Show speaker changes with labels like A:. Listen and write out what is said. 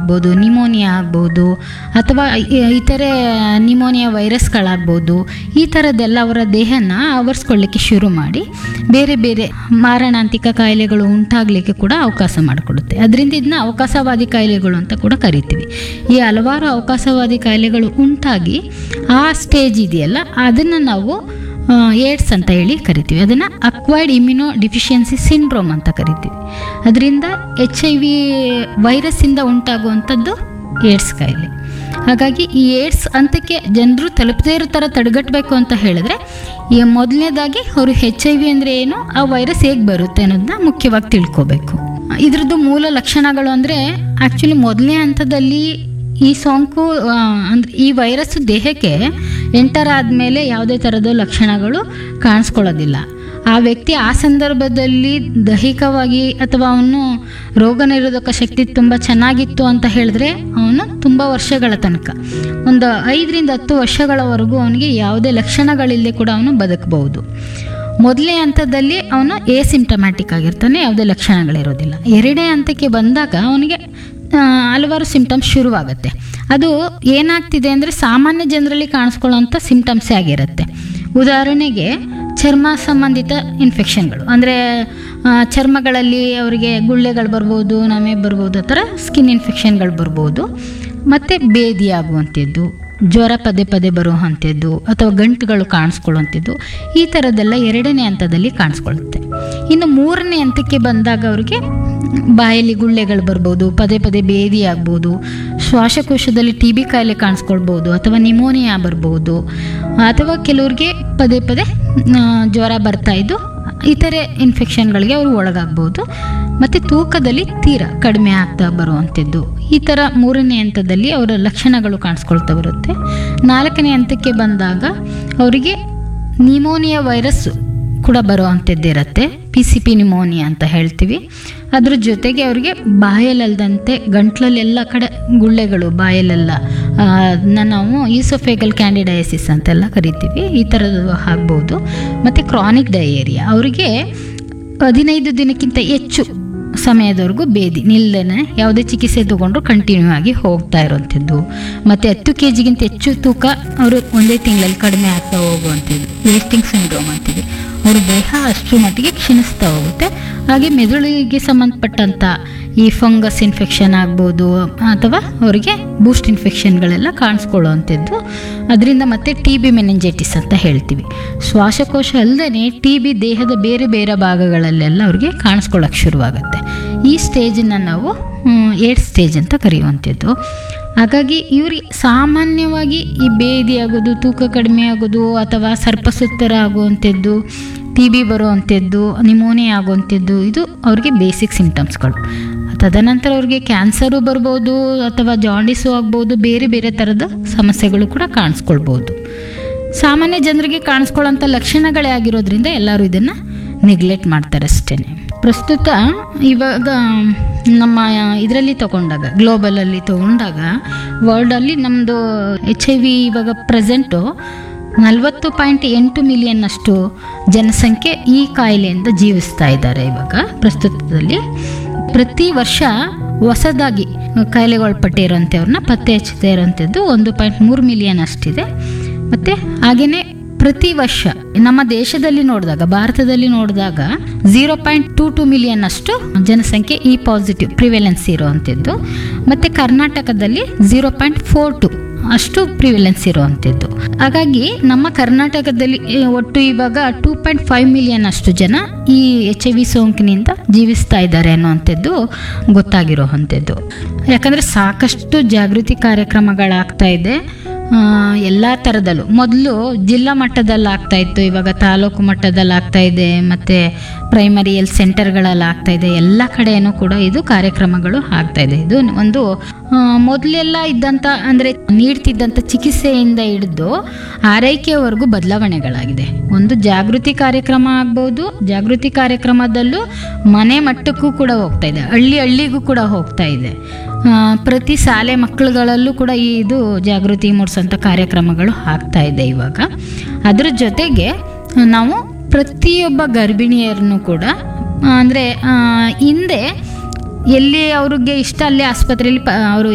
A: ಆಗ್ಬೋದು ನಿಮೋನಿಯಾ ಆಗ್ಬೋದು ಅಥವಾ ಇ- ಇತರೆ ನಿಮೋನಿಯಾ ವೈರಸ್ಗಳಾಗ್ಬೋದು ಈ ಥರದ್ದೆಲ್ಲ ಅವರ ದೇಹನ ಆವರಿಸ್ಕೊಳ್ಳಿಕ್ಕೆ ಶುರು ಮಾಡಿ ಬೇರೆ ಬೇರೆ ಮಾರಣಾಂತಿಕ ಕಾಯಿಲೆಗಳು ಉಂಟಾಗಲಿಕ್ಕೆ ಕೂಡ ಅವಕಾಶ ಮಾಡಿಕೊಡುತ್ತೆ ಅದರಿಂದ ಇದನ್ನ ಅವಕಾಶವಾದಿ ಕಾಯಿಲೆಗಳು ಅಂತ ಕೂಡ ಕರಿತೀವಿ ಈ ಹಲವಾರು ಅವಕಾಶವಾದಿ ಕಾಯಿಲೆಗಳು ಉಂಟಾಗಿ ಆ ಸ್ಟೇಜ್ ಇದೆಯಲ್ಲ ಅದನ್ನು ನಾವು ಏಡ್ಸ್ ಅಂತ ಹೇಳಿ ಕರಿತೀವಿ ಅದನ್ನು ಅಕ್ವೈರ್ಡ್ ಇಮ್ಯುನೋ ಡಿಫಿಷಿಯನ್ಸಿ ಸಿಂಡ್ರೋಮ್ ಅಂತ ಕರಿತೀವಿ ಅದರಿಂದ ಎಚ್ ಐ ವಿ ವೈರಸ್ಸಿಂದ ಉಂಟಾಗುವಂಥದ್ದು ಏಡ್ಸ್ ಕಾಯಿಲೆ ಹಾಗಾಗಿ ಈ ಏಡ್ಸ್ ಹಂತಕ್ಕೆ ಜನರು ತಲುಪದೇ ಇರೋ ಥರ ತಡೆಗಟ್ಟಬೇಕು ಅಂತ ಹೇಳಿದ್ರೆ ಈ ಮೊದಲನೇದಾಗಿ ಅವರು ಹೆಚ್ ಐ ವಿ ಅಂದರೆ ಏನು ಆ ವೈರಸ್ ಹೇಗೆ ಬರುತ್ತೆ ಅನ್ನೋದನ್ನ ಮುಖ್ಯವಾಗಿ ತಿಳ್ಕೊಬೇಕು ಇದ್ರದ್ದು ಮೂಲ ಲಕ್ಷಣಗಳು ಅಂದರೆ ಆ್ಯಕ್ಚುಲಿ ಮೊದಲನೇ ಹಂತದಲ್ಲಿ ಈ ಸೋಂಕು ಆ, ಅಂದ್ರೆ ಈ ವೈರಸ್ ದೇಹಕ್ಕೆ ಎಂಟರ್ ಆದಮೇಲೆ ಯಾವುದೇ ಥರದ ಲಕ್ಷಣಗಳು ಕಾಣಿಸ್ಕೊಳ್ಳೋದಿಲ್ಲ ಆ ವ್ಯಕ್ತಿ ಆ ಸಂದರ್ಭದಲ್ಲಿ ದೈಹಿಕವಾಗಿ ಅಥವಾ ಅವನು ರೋಗ ನಿರೋಧಕ ಶಕ್ತಿ ತುಂಬ ಚೆನ್ನಾಗಿತ್ತು ಅಂತ ಹೇಳಿದ್ರೆ ಅವನು ತುಂಬ ವರ್ಷಗಳ ತನಕ ಒಂದು ಐದರಿಂದ ಹತ್ತು ವರ್ಷಗಳವರೆಗೂ ಅವನಿಗೆ ಯಾವುದೇ ಲಕ್ಷಣಗಳಿಲ್ಲದೆ ಕೂಡ ಅವನು ಬದುಕಬಹುದು ಮೊದಲನೇ ಹಂತದಲ್ಲಿ ಅವನು ಎ ಸಿಂಟಮ್ಯಾಟಿಕ್ ಆಗಿರ್ತಾನೆ ಯಾವುದೇ ಲಕ್ಷಣಗಳಿರೋದಿಲ್ಲ ಎರಡನೇ ಹಂತಕ್ಕೆ ಬಂದಾಗ ಅವನಿಗೆ ಆ, ಹಲವಾರು ಸಿಂಪ್ಟಮ್ಸ್ ಶುರುವಾಗುತ್ತೆ ಅದು ಏನಾಗ್ತಿದೆ ಅಂದರೆ ಸಾಮಾನ್ಯ ಜನರಲ್ಲಿ ಕಾಣಿಸ್ಕೊಳ್ಳೋಂಥ ಸಿಂಪ್ಟಮ್ಸೇ ಆಗಿರುತ್ತೆ ಉದಾಹರಣೆಗೆ ಚರ್ಮ ಸಂಬಂಧಿತ ಇನ್ಫೆಕ್ಷನ್ಗಳು ಅಂದರೆ ಚರ್ಮಗಳಲ್ಲಿ ಅವರಿಗೆ ಗುಳ್ಳೆಗಳು ಬರ್ಬೋದು ನಮೆ ಬರ್ಬೋದು ಆ ಥರ ಸ್ಕಿನ್ ಇನ್ಫೆಕ್ಷನ್ಗಳು ಬರ್ಬೋದು ಮತ್ತು ಬೇದಿ ಆಗುವಂಥದ್ದು ಜ್ವರ ಪದೇ ಪದೇ ಬರುವಂಥದ್ದು ಅಥವಾ ಗಂಟುಗಳು ಕಾಣಿಸ್ಕೊಳ್ಳುವಂಥದ್ದು ಈ ಥರದ್ದೆಲ್ಲ ಎರಡನೇ ಹಂತದಲ್ಲಿ ಕಾಣಿಸ್ಕೊಳ್ಳುತ್ತೆ ಇನ್ನು ಮೂರನೇ ಹಂತಕ್ಕೆ ಬಂದಾಗ ಅವ್ರಿಗೆ ಬಾಯಲ್ಲಿ ಗುಳ್ಳೆಗಳು ಬರ್ಬೋದು ಪದೇ ಪದೇ ಬೇದಿ ಆಗ್ಬೋದು ಶ್ವಾಸಕೋಶದಲ್ಲಿ ಟಿ ಬಿ ಕಾಯಿಲೆ ಕಾಣಿಸ್ಕೊಳ್ಬೋದು ಅಥವಾ ನಿಮೋನಿಯಾ ಬರ್ಬೋದು ಅಥವಾ ಕೆಲವ್ರಿಗೆ ಪದೇ ಪದೇ ಆ, ಜ್ವರ ಬರ್ತಾ ಇದ್ದು ಇತರೆ ಇನ್ಫೆಕ್ಷನ್ಗಳಿಗೆ ಅವರು ಒಳಗಾಗ್ಬೋದು ಮತ್ತು ತೂಕದಲ್ಲಿ ತೀರಾ ಕಡಿಮೆ ಆಗ್ತಾ ಬರುವಂಥದ್ದು ಈ ಥರ ಮೂರನೇ ಹಂತದಲ್ಲಿ ಅವರ ಲಕ್ಷಣಗಳು ಕಾಣಿಸ್ಕೊಳ್ತಾ ಬರುತ್ತೆ ನಾಲ್ಕನೇ ಹಂತಕ್ಕೆ ಬಂದಾಗ ಅವರಿಗೆ ನಿಮೋನಿಯಾ ವೈರಸ್ ಕೂಡ ಬರುವಂಥದ್ದು ಇರುತ್ತೆ ಪಿ ಸಿ ಪಿ ನಿಮೋನಿಯಾ ಅಂತ ಹೇಳ್ತೀವಿ ಅದ್ರ ಜೊತೆಗೆ ಅವರಿಗೆ ಬಾಯಲ್ಲಲ್ದಂತೆ ಗಂಟ್ಲಲ್ಲಿ ಎಲ್ಲ ಕಡೆ ಗುಳ್ಳೆಗಳು ಬಾಯಲ್ಲೆಲ್ಲ ಆ, ಅದನ್ನ ನಾವು ಈಸೋಫೇಗಲ್ ಕ್ಯಾಂಡಿಡೈಸಿಸ್ ಅಂತೆಲ್ಲ ಕರಿತೀವಿ ಈ ಥರದ್ದು ಆಗ್ಬೋದು ಮತ್ತು ಕ್ರಾನಿಕ್ ಡಯೇರಿಯಾ ಅವರಿಗೆ ಹದಿನೈದು ದಿನಕ್ಕಿಂತ ಹೆಚ್ಚು ಸಮಯದವರೆಗೂ ಬೇದಿ ನಿಲ್ಲದೇನೆ ಯಾವುದೇ ಚಿಕಿತ್ಸೆ ತಗೊಂಡ್ರು ಕಂಟಿನ್ಯೂ ಆಗಿ ಹೋಗ್ತಾ ಇರೋವಂಥದ್ದು ಮತ್ತು ಹತ್ತು ಕೆ ಜಿಗಿಂತ ಹೆಚ್ಚು ತೂಕ ಅವರು ಒಂದೇ ತಿಂಗಳಲ್ಲಿ ಕಡಿಮೆ ಆಗ್ತಾ ಹೋಗುವಂಥದ್ದು ವೇಸ್ಟಿಂಗ್ ಸಿಂಡ್ರೋಮ್ ಅಂತೀವಿ ಅವ್ರ ದೇಹ ಅಷ್ಟರ ಮಟ್ಟಿಗೆ ಕ್ಷೀಣಿಸ್ತಾ ಹೋಗುತ್ತೆ ಹಾಗೆ ಮೆದುಳಿಗೆ ಸಂಬಂಧಪಟ್ಟಂಥ ಈ ಫಂಗಸ್ ಇನ್ಫೆಕ್ಷನ್ ಆಗ್ಬೋದು ಅಥವಾ ಅವರಿಗೆ ಬೂಸ್ಟ್ ಇನ್ಫೆಕ್ಷನ್ಗಳೆಲ್ಲ ಕಾಣಿಸ್ಕೊಳ್ಳುವಂಥದ್ದು ಅದರಿಂದ ಮತ್ತೆ ಟಿ ಬಿ ಮೆನೆಂಜೈಟಿಸ್ ಅಂತ ಹೇಳ್ತೀವಿ ಶ್ವಾಸಕೋಶ ಅಲ್ಲದೆ ಟಿ ಬಿ ದೇಹದ ಬೇರೆ ಬೇರೆ ಭಾಗಗಳಲ್ಲೆಲ್ಲ ಅವ್ರಿಗೆ ಕಾಣಿಸ್ಕೊಳ್ಳೋಕೆ ಶುರುವಾಗುತ್ತೆ ಈ ಸ್ಟೇಜನ್ನು ನಾವು ಏಡ್ ಸ್ಟೇಜ್ ಅಂತ ಕರೆಯುವಂಥದ್ದು ಹಾಗಾಗಿ ಇವ್ರಿಗೆ ಸಾಮಾನ್ಯವಾಗಿ ಈ ಬೇದಿ ಆಗೋದು ತೂಕ ಕಡಿಮೆ ಆಗೋದು ಅಥವಾ ಸರ್ಪಸುತ್ತರ ಆಗುವಂಥದ್ದು ಟಿ ಬಿ ಬರುವಂಥದ್ದು ನಿಮೋನಿಯಾ ಆಗುವಂಥದ್ದು ಇದು ಅವ್ರಿಗೆ ಬೇಸಿಕ್ ಸಿಂಟಮ್ಸ್ಗಳು ತದನಂತರ ಅವ್ರಿಗೆ ಕ್ಯಾನ್ಸರು ಬರ್ಬೋದು ಅಥವಾ ಜಾಂಡಿಸು ಆಗ್ಬೋದು ಬೇರೆ ಬೇರೆ ಥರದ ಸಮಸ್ಯೆಗಳು ಕೂಡ ಕಾಣಿಸ್ಕೊಳ್ಬೋದು ಸಾಮಾನ್ಯ ಜನರಿಗೆ ಕಾಣಿಸ್ಕೊಳ್ಳೋಂಥ ಲಕ್ಷಣಗಳೇ ಆಗಿರೋದ್ರಿಂದ ಎಲ್ಲರೂ ಇದನ್ನು ನೆಗ್ಲೆಕ್ಟ್ ಮಾಡ್ತಾರೆ ಅಷ್ಟೇ ಪ್ರಸ್ತುತ ಇವಾಗ ನಮ್ಮ ಇದರಲ್ಲಿ ತಗೊಂಡಾಗ ಗ್ಲೋಬಲಲ್ಲಿ ತಗೊಂಡಾಗ ವರ್ಲ್ಡಲ್ಲಿ ನಮ್ಮದು ಎಚ್ ಐ ವಿ ಇವಾಗ ಪ್ರೆಸೆಂಟು ನಲವತ್ತು ಪಾಯಿಂಟ್ ಎಂಟು ಮಿಲಿಯನ್ ಅಷ್ಟು ಜನಸಂಖ್ಯೆ ಈ ಕಾಯಿಲೆಯಿಂದ ಜೀವಿಸ್ತಾ ಇದ್ದಾರೆ ಇವಾಗ ಪ್ರಸ್ತುತದಲ್ಲಿ ಪ್ರತಿ ವರ್ಷ ಹೊಸದಾಗಿ ಕಾಯಿಲೆಗೊಳಪಟ್ಟಿರೋಂಥವ್ರನ್ನ ಪತ್ತೆ ಹಚ್ಚದೇ ಇರೋಂಥದ್ದು ಒಂದು ಪಾಯಿಂಟ್ ಮೂರು ಮಿಲಿಯನ್ ಅಷ್ಟಿದೆ ಮತ್ತು ಹಾಗೆಯೇ ಪ್ರತಿ ವರ್ಷ ನಮ್ಮ ದೇಶದಲ್ಲಿ ನೋಡಿದಾಗ ಭಾರತದಲ್ಲಿ ನೋಡಿದಾಗ zero point two two million ಅಷ್ಟು ಜನಸಂಖ್ಯೆ ಈ ಪಾಸಿಟಿವ್ ಪ್ರಿವೆಲೆನ್ಸ್ ಇರುವಂಥದ್ದು ಮತ್ತು ಕರ್ನಾಟಕದಲ್ಲಿ ಝೀರೋ ಪಾಯಿಂಟ್ ಫೋರ್ ಟು ಅಷ್ಟು ಪ್ರಿವಿಲೆನ್ಸ್ ಇರುವಂಥದ್ದು ಹಾಗಾಗಿ ನಮ್ಮ ಕರ್ನಾಟಕದಲ್ಲಿ ಏ, ಒಟ್ಟು ಇವಾಗ ಟೂ ಪಾಯಿಂಟ್ ಫೈವ್ ಮಿಲಿಯನ್ ಅಷ್ಟು ಜನ ಈ ಎಚ್ ಐ ವಿ ಸೋಂಕಿನಿಂದ ಜೀವಿಸ್ತಾ ಇದ್ದಾರೆ ಅನ್ನುವಂಥದ್ದು ಗೊತ್ತಾಗಿರುವಂಥದ್ದು ಯಾಕಂದರೆ ಸಾಕಷ್ಟು ಜಾಗೃತಿ ಕಾರ್ಯಕ್ರಮಗಳಾಗ್ತಾ ಇದೆ ಎಲ್ಲ ಥರದಲ್ಲೂ ಮೊದಲು ಜಿಲ್ಲಾ ಮಟ್ಟದಲ್ಲಿ ಆಗ್ತಾ ಇತ್ತು ಇವಾಗ ತಾಲೂಕು ಮಟ್ಟದಲ್ಲಿ ಆಗ್ತಾ ಇದೆ ಮತ್ತು ಪ್ರೈಮರಿ ಹೆಲ್ತ್ ಸೆಂಟರ್ಗಳಲ್ಲಿ ಆಗ್ತಾ ಇದೆ ಎಲ್ಲ ಕಡೆಯೂ ಕೂಡ ಇದು ಕಾರ್ಯಕ್ರಮಗಳು ಆಗ್ತಾ ಇದೆ ಇದು ಒಂದು ಆ, ಮೊದಲೆಲ್ಲ ಇದ್ದಂಥ ಅಂದರೆ ನೀಡ್ತಿದ್ದಂಥ ಚಿಕಿತ್ಸೆಯಿಂದ ಹಿಡಿದು ಆರೈಕೆಯವರೆಗೂ ಬದಲಾವಣೆಗಳಾಗಿದೆ ಒಂದು ಜಾಗೃತಿ ಕಾರ್ಯಕ್ರಮ ಆಗ್ಬೋದು ಜಾಗೃತಿ ಕಾರ್ಯಕ್ರಮದಲ್ಲೂ ಮನೆ ಮಟ್ಟಕ್ಕೂ ಕೂಡ ಹೋಗ್ತಾ ಇದೆ ಹಳ್ಳಿ ಹಳ್ಳಿಗೂ ಕೂಡ ಹೋಗ್ತಾ ಇದೆ ಆ, ಪ್ರತಿ ಶಾಲೆ ಮಕ್ಕಳುಗಳಲ್ಲೂ ಕೂಡ ಈ ಇದು ಜಾಗೃತಿ ಮೂಡಿಸೋಂಥ ಕಾರ್ಯಕ್ರಮಗಳು ಆಗ್ತಾ ಇದೆ ಇವಾಗ ಅದ್ರ ಜೊತೆಗೆ ನಾವು ಪ್ರತಿಯೊಬ್ಬ ಗರ್ಭಿಣಿಯರನ್ನು ಕೂಡ ಅಂದರೆ ಹಿಂದೆ ಎಲ್ಲಿ ಅವ್ರಿಗೆ ಇಷ್ಟ ಅಲ್ಲೇ ಆಸ್ಪತ್ರೆಯಲ್ಲಿ ಪ ಅವರು